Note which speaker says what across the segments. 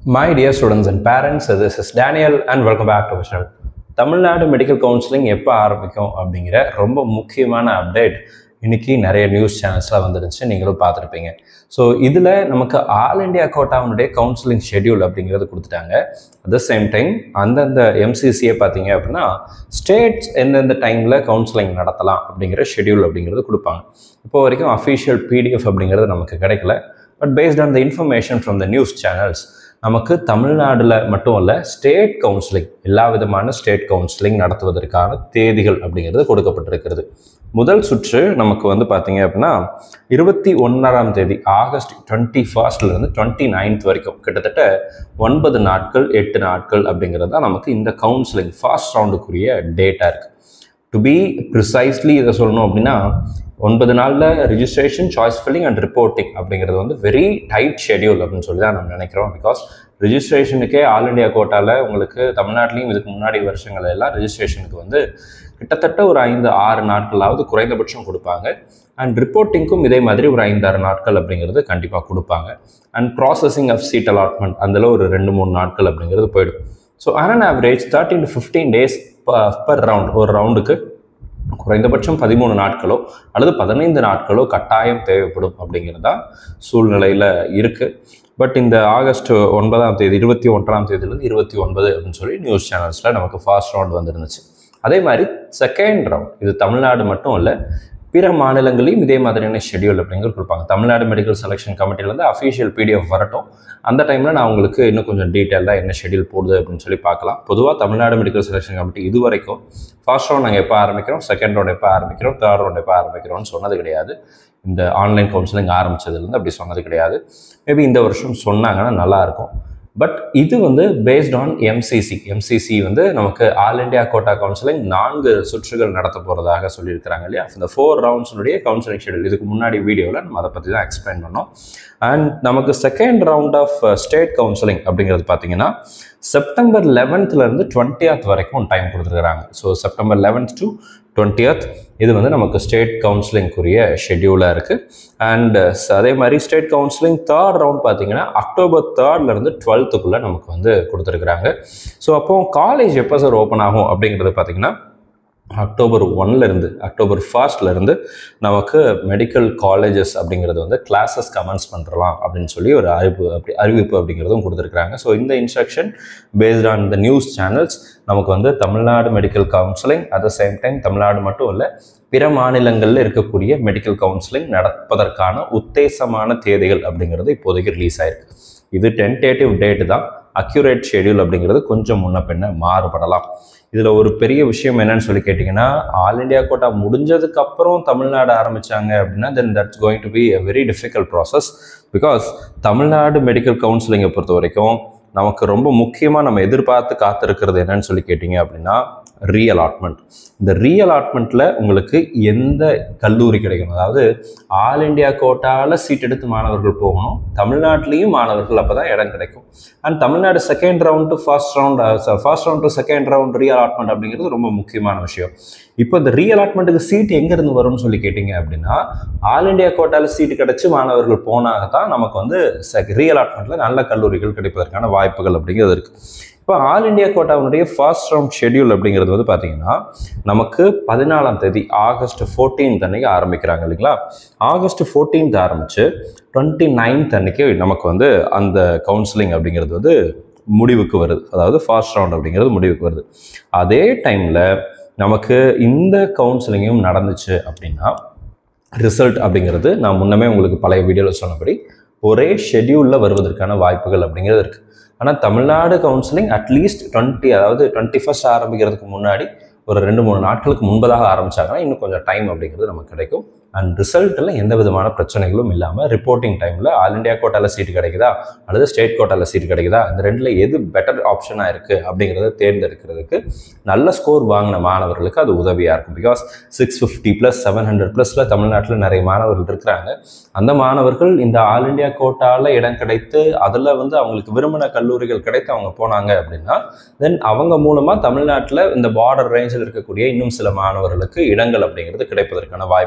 Speaker 1: My dear students and parents, this is Daniel and welcome back to our channel. Tamil Nadu medical counselling எப்போ ஆரம்பிக்கும் அப்படிங்கிற ரொம்ப முக்கியமான update இன்னைக்கு நிறைய நியூஸ் சேனல்ஸில் வந்துருந்துச்சு நீங்களும் பார்த்துருப்பீங்க ஸோ இதில் நமக்கு ஆல் இண்டியா கோட்டாவுடைய கவுன்சிலிங் ஷெட்யூல் அப்படிங்கிறது கொடுத்துட்டாங்க அட் த சேம் டைம் அந்தந்த எம்சிசியை பார்த்தீங்க அப்படின்னா ஸ்டேட்ஸ் எந்தெந்த டைமில் கவுன்சிலிங் நடத்தலாம் அப்படிங்கிற ஷெட்யூல் அப்படிங்கிறது கொடுப்பாங்க இப்போ வரைக்கும் அஃபிஷியல் பிடிஎஃப் அப்படிங்கிறது நமக்கு கிடைக்கல but based on the information from the news channels நமக்கு தமிழ்நாட்டில் மட்டும் இல்லை ஸ்டேட் கவுன்சிலிங் எல்லா விதமான ஸ்டேட் கவுன்சிலிங் நடத்துவதற்கான தேதிகள் அப்படிங்கிறது கொடுக்கப்பட்டிருக்கிறது முதல் சுற்று நமக்கு வந்து பார்த்தீங்க அப்படின்னா இருபத்தி ஒன்றாம் தேதி ஆகஸ்ட் டுவெண்ட்டி ஃபர்ஸ்ட்லேருந்து டுவெண்ட்டி நைன்த் வரைக்கும் கிட்டத்தட்ட ஒன்பது நாட்கள் எட்டு நாட்கள் அப்படிங்கிறது தான் நமக்கு இந்த கவுன்சிலிங் ஃபர்ஸ்ட் ரவுண்டுக்குரிய டேட்டாக இருக்குது டு பி ப்ரிசைஸ்லி இதை சொல்லணும் அப்படின்னா ஒன்பது நாளில் registration choice filling and reporting அப்படிங்கிறது வந்து வெரி டைட் ஷெடியூல் அப்படின்னு சொல்லி தான் நம்ம நினைக்கிறோம் பிகாஸ் ரிஜிஸ்ட்ரேஷனுக்கே ஆல் இண்டியா கோட்டாவில் உங்களுக்கு தமிழ்நாட்டிலையும் இதுக்கு முன்னாடி வருஷங்கள் எல்லாம் ரிஜிஸ்ட்ரேஷனுக்கு வந்து கிட்டத்தட்ட ஒரு ஐந்து ஆறு நாட்களாவது குறைந்தபட்சம் கொடுப்பாங்க அண்ட் ரிப்போர்ட்டிங்க்கும் இதே மாதிரி ஒரு ஐந்தாறு நாட்கள் அப்படிங்கிறது கண்டிப்பாக கொடுப்பாங்க and processing of seat allotment அதில் ஒரு ரெண்டு மூணு நாட்கள் அப்படிங்கிறது போயிடும் so on average thirteen to fifteen days per round ஒரு ரவுண்டுக்கு குறைந்தபட்சம் பதிமூணு நாட்களோ அல்லது பதினைந்து நாட்களோ கட்டாயம் தேவைப்படும் அப்படிங்கிறது தான் சூழ்நிலையில் இருக்குது பட் இந்த ஆகஸ்ட் ஒன்பதாம் தேதி இருபத்தி ஒன்றாம் தேதியிலேருந்து இருபத்தி ஒன்பது அப்படின்னு சொல்லி நியூஸ் சேனல்ஸில் நமக்கு ஃபாஸ்ட் ரவுண்ட் வந்துருந்துச்சு அதே மாதிரி செகண்ட் ரவுண்ட் இது தமிழ்நாடு மட்டும் இல்லை பிற மாநிலங்களையும் இதே மாதிரியான ஷெடியூல் அப்படிங்கிறது கொடுப்பாங்க தமிழ்நாடு மெடிக்கல் செலெக்ஷன் கமிட்டிலேருந்து அஃபிஷியல் பிடிஎஃப் வரட்டும் அந்த டைமில் நான் உங்களுக்கு இன்னும் கொஞ்சம் டீட்டெயிலாக என்ன ஷெடியூல் போடுது அப்படின்னு சொல்லி பார்க்கலாம் பொதுவாக தமிழ்நாடு மெடிக்கல் செலெக்ஷன் கமிட்டி இது வரைக்கும் ஃபர்ஸ்ட் ரவுண்ட் நாங்கள் எப்போ ஆரம்பிக்கிறோம் செகண்ட் ரவுண்ட் எப்போ ஆரம்பிக்கிறோம் தேர்ட் ரவுண்ட் எப்போ ஆரம்பிக்கிறோம்னு சொன்னது கிடையாது இந்த ஆன்லைன் கவுன்சிலிங் ஆரம்பித்ததுலேருந்து அப்படி சொன்னது கிடையாது மேபி இந்த வருஷம் சொன்னாங்கன்னா நல்லாயிருக்கும் பட் இது வந்து பேஸ்ட் ஆன் எம்சிசி எம்சிசி வந்து நமக்கு ஆல் இண்டியா கோட்டா கவுன்சிலிங் நான்கு சுற்றுகள் நடத்த போகிறதாக சொல்லியிருக்கிறாங்க இல்லையா இந்த ஃபோர் ரவுண்ட்ஸுடைய கவுன்சிலிங் ஷெடியூல் இதுக்கு முன்னாடி வீடியோவில் நம்ம அதை பற்றி தான் எக்ஸ்பிளைன் பண்ணோம் அண்ட் நமக்கு second round of state counselling அப்படிங்கிறது பார்த்தீங்கன்னா செப்டம்பர் லெவன்த்லேருந்து டுவெண்ட்டியத் வரைக்கும் டைம் கொடுத்துருக்குறாங்க so September eleventh to twentieth இது வந்து நமக்கு ஸ்டேட் கவுன்சிலிங்குரிய ஷெட்யூலாக இருக்குது அண்ட் அதே மாதிரி ஸ்டேட் கவுன்சிலிங் தேர்ட் ரவுண்ட் பார்த்தீங்கன்னா அக்டோபர் தேர்ட்லேருந்து டுவெல்த்துக்குள்ளே நமக்கு வந்து கொடுத்துருக்குறாங்க ஸோ அப்போ காலேஜ் எப்போ சார் ஓப்பன் ஆகும் அப்படிங்கிறது பார்த்தீங்கன்னா அக்டோபர் ஒன்லேருந்து அக்டோபர் ஃபர்ஸ்ட்லேருந்து நமக்கு மெடிக்கல் காலேஜஸ் அப்படிங்கிறது வந்து கிளாஸஸ் கமெண்ட்ஸ் பண்ணுறலாம் அப்படின்னு சொல்லி ஒரு அறிவிப்பு அப்படி அறிவிப்பு அப்படிங்கிறதும் கொடுத்துருக்குறாங்க ஸோ இந்த instruction based on the news channels நமக்கு வந்து Tamil Nadu medical counselling at the same time Tamil Nadu மட்டும் இல்லை பிற மாநிலங்களில் இருக்கக்கூடிய மெடிக்கல் கவுன்சிலிங் நடப்பதற்கான உத்தேசமான தேதிகள் அப்படிங்கிறது இப்போதைக்கு ரிலீஸ் ஆயிருக்கு இது டென்டேட்டிவ் டேட்டு தான் அக்யூரேட் ஷெடியூல் அப்படிங்கிறது கொஞ்சம் முன்ன பின்ன மாறுபடலாம் இதில் ஒரு பெரிய விஷயம் என்னன்னு சொல்லி கேட்டிங்கன்னா ஆல் இண்டியா கோட்டா முடிஞ்சதுக்கு அப்புறம் தமிழ்நாடு ஆரம்பித்தாங்க அப்படின்னா then that's going to be a very difficult process because Tamil Nadu medical கவுன்சிலிங்கை பொறுத்த வரைக்கும் நமக்கு ரொம்ப முக்கியமாக நம்ம எதிர்பார்த்து காத்திருக்கிறது என்னன்னு சொல்லி கேட்டிங்க அப்படின்னா ரீஅலாட்மெண்ட் இந்த ரீஅலாட்மெண்ட்டில் உங்களுக்கு எந்த கல்லூரி கிடைக்கணும் அதாவது ஆல் இண்டியா கோட்டாவில் சீட் எடுத்து மாணவர்கள் போகணும் தமிழ்நாட்டிலையும் மாணவர்கள் அப்போ தான் இடம் கிடைக்கும் and Tamil Nadu second round to first round first round to second round reallotment அப்படிங்கிறது ரொம்ப முக்கியமான விஷயம் இப்போ இந்த ரீஅலாட்மெண்ட்டுக்கு சீட் எங்கேருந்து வரும்னு சொல்லி கேட்டிங்க அப்படின்னா ஆல் இண்டியா கோட்டாவில் சீட்டு கிடச்சி மாணவர்கள் போனாக தான் நமக்கு வந்து ரீஅலாட்மெண்ட்டில் நல்ல கல்லூரிகள் கிடைப்பதற்கான வாய்ப்புகள் அப்படிங்கிறது இருக்குது இப்போ ஆல் இண்டியா கோட்டாவுடைய ஃபர்ஸ்ட் ரவுண்ட் ஷெடியூல் அப்படிங்கிறது வந்து பார்த்தீங்கன்னா நமக்கு பதினாலாம் தேதி ஆகஸ்ட் ஃபோர்டீன்த் அன்னைக்கு ஆரம்பிக்கிறாங்க இல்லைங்களா ஆகஸ்ட் ஃபோர்டீன்த் ஆரம்பித்து டுவெண்ட்டி நைன்த் அன்னைக்கு நமக்கு வந்து அந்த கவுன்சிலிங் அப்படிங்கிறது வந்து முடிவுக்கு வருது அதாவது ஃபர்ஸ்ட் ரவுண்ட் அப்படிங்கிறது முடிவுக்கு வருது அதே டைமில் நமக்கு இந்த கவுன்சிலிங்கும் நடந்துச்சு அப்படின்னா ரிசல்ட் அப்படிங்கிறது நான் முன்னமே உங்களுக்கு பழைய வீடியோவில் சொன்னபடி ஒரே ஷெடியூலில் வருவதற்கான வாய்ப்புகள் அப்படிங்கிறது இருக்குது ஆனால் தமிழ்நாடு கவுன்சிலிங் அட்லீஸ்ட் டுவெண்ட்டி அதாவது டுவெண்ட்டி ஃபஸ்ட் ஆரம்பிக்கிறதுக்கு முன்னாடி ஒரு ரெண்டு மூணு நாட்களுக்கு முன்பதாக ஆரம்பித்தாங்கன்னா இன்னும் கொஞ்சம் டைம் அப்படிங்கிறது நமக்கு கிடைக்கும் அண்ட் ரிசல்ட்டில் எந்த விதமான பிரச்சனைகளும் இல்லாமல் ரிப்போர்ட்டிங் டைமில் ஆல் இண்டியா கோட்டாவில் சீட்டு கிடைக்குதா அல்லது ஸ்டேட் கோட்டாவில் சீட்டு கிடைக்குதா இந்த ரெண்டில் எது பெட்டர் ஆப்ஷனாக இருக்குது அப்படிங்கிறத தேர்ந்தெடுக்கிறதுக்கு நல்ல ஸ்கோர் வாங்கின மாணவர்களுக்கு அது உதவியாக இருக்கும் because six fifty plus seven hundred ப்ளஸில் தமிழ்நாட்டில் நிறைய மாணவர்கள் இருக்கிறாங்க அந்த மாணவர்கள் இந்த ஆல் இண்டியா கோட்டாவில் இடம் கிடைத்து அதில் வந்து அவங்களுக்கு விரும்பின கல்லூரிகள் கிடைத்து அவங்க போனாங்க அப்படின்னா தென் அவங்க மூலமாக தமிழ்நாட்டில் இந்த பார்டர் ரேஞ்சில் இருக்கக்கூடிய இன்னும் சில மாணவர்களுக்கு இடங்கள் அப்படிங்கிறது கிடைப்பதற்கான வாய்ப்புகள் அப்படிங்கிறது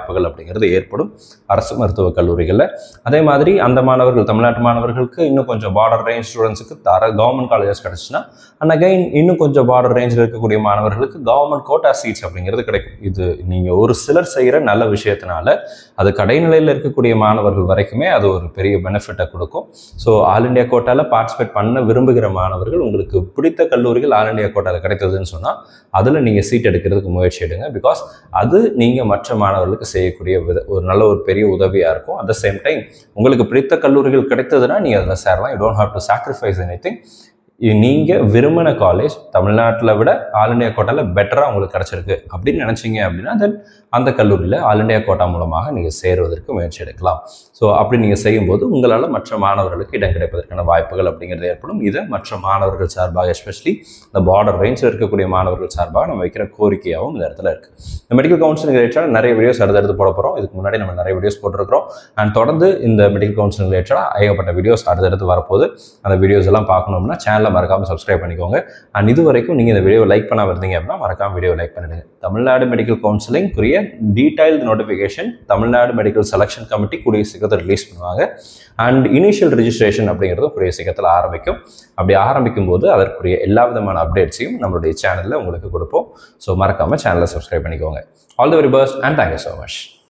Speaker 1: அப்படிங்கிறது ஏற்படும் அரசு மருத்துவக் கல்லூரிகளில் அதே மாதிரி அந்த மாணவர்கள் தமிழ்நாட்டு மாணவர்களுக்கு இன்னும் கொஞ்சம் பார்டர் ரேஞ்ச் ஸ்டூடெண்ட்ஸுக்கு தர கவர்மெண்ட் காலேஜஸ் கிடச்சுன்னா அண்ட் அகைன் இன்னும் கொஞ்சம் பார்டர் ரேஞ்சில் இருக்கக்கூடிய மாணவர்களுக்கு கவர்மெண்ட் கோட்டா சீட்ஸ் அப்படிங்கிறது கிடைக்கும் இது நீங்கள் ஒரு சிலர் செய்கிற நல்ல விஷயத்தினால அது கடைநிலையில் இருக்கக்கூடிய மாணவர்கள் வரைக்குமே அது ஒரு பெரிய பெனிஃபிட்டை கொடுக்கும் ஸோ ஆல் இண்டியா கோட்டாவில் பார்ட்டிசிபேட் பண்ண விரும்புகிற மாணவர்கள் உங்களுக்கு பிடித்த கல்லூரிகள் ஆல் இண்டியா கோட்டாவில் கிடைத்ததுன்னு சொன்னால் அதில் நீங்கள் சீட் எடுக்கிறதுக்கு முயற்சி எடுங்க பிகாஸ் அது நீங்கள் மற்ற மாணவர்களுக்கு செய்யக்கூடிய வித ஒரு நல்ல ஒரு பெரிய உதவியாக இருக்கும் அட் த சேம் டைம் உங்களுக்கு பிடித்த கல்லூரிகள் கிடைத்ததுன்னா நீங்கள் அதில் சேரலாம் you don't have to sacrifice anything நீங்கள் விரும்பின காலேஜ் தமிழ்நாட்டில் விட ஆல் இண்டியா கோட்டாவில் பெட்டராக உங்களுக்கு கிடச்சிருக்கு அப்படின்னு நினச்சிங்க அப்படின்னா தென் அந்த கல்லூரியில் ஆல் இண்டியா கோட்டா மூலமாக நீங்கள் சேருவதற்கு முயற்சி எடுக்கலாம் ஸோ அப்படி நீங்கள் செய்யும்போது உங்களால் மற்ற மாணவர்களுக்கு இடம் கிடைப்பதற்கான வாய்ப்புகள் அப்படிங்கிறது ஏற்படும் இதை மற்ற மாணவர்கள் சார்பாக எஸ்பெஷலி இந்த பார்டர் ரேஞ்சில் இருக்கக்கூடிய மாணவர்கள் சார்பாக நம்ம வைக்கிற கோரிக்கையாகவும் இந்த இடத்துல இருக்குது இந்த மெடிக்கல் கவுன்சிலிங் ரிலேட்டடாக நிறைய வீடியோஸ் அடுத்தடுத்து போட போகிறோம் இதுக்கு முன்னாடி நம்ம நிறைய வீடியோஸ் போட்டிருக்கிறோம் அண்ட் தொடர்ந்து இந்த மெடிக்கல் கவுன்சிலிங் ரிலேட்டடாக ஏகப்பட்ட வீடியோஸ் அடுத்தடுத்து வரப்போகுது அந்த வீடியோஸ் எல்லாம் பார்க்கணும்னா சேனலை மறக்காமல் சப்ஸ்கிரைப் பண்ணிக்கோங்க அண்ட் இது வரைக்கும் நீங்கள் இந்த வீடியோ லைக் பண்ணாம இருந்தீங்க அப்படின்னா மறக்காம வீடியோ லைக் பண்ணிடுங்க தமிழ்நாடு மெடிக்கல் கவுன்சிலிங் குறிய detailed notification Tamil Nadu medical selection committee கூடிய சீக்கிரத்தில் ரிலீஸ் பண்ணுவாங்க அண்ட் இனிஷியல் ரெஜிஸ்ட்ரேஷன் அப்படிங்கிறது கூடிய சீக்கிரத்தில் ஆரம்பிக்கும் அப்படி ஆரம்பிக்கும் போது அதற்குரிய எல்லா விதமான அப்டேட்ஸையும் நம்மளுடைய சேனலில் உங்களுக்கு கொடுப்போம் ஸோ மறக்காமல் சேனலை சப்ஸ்கிரைப் பண்ணிக்கோங்க all the very best and thank you so much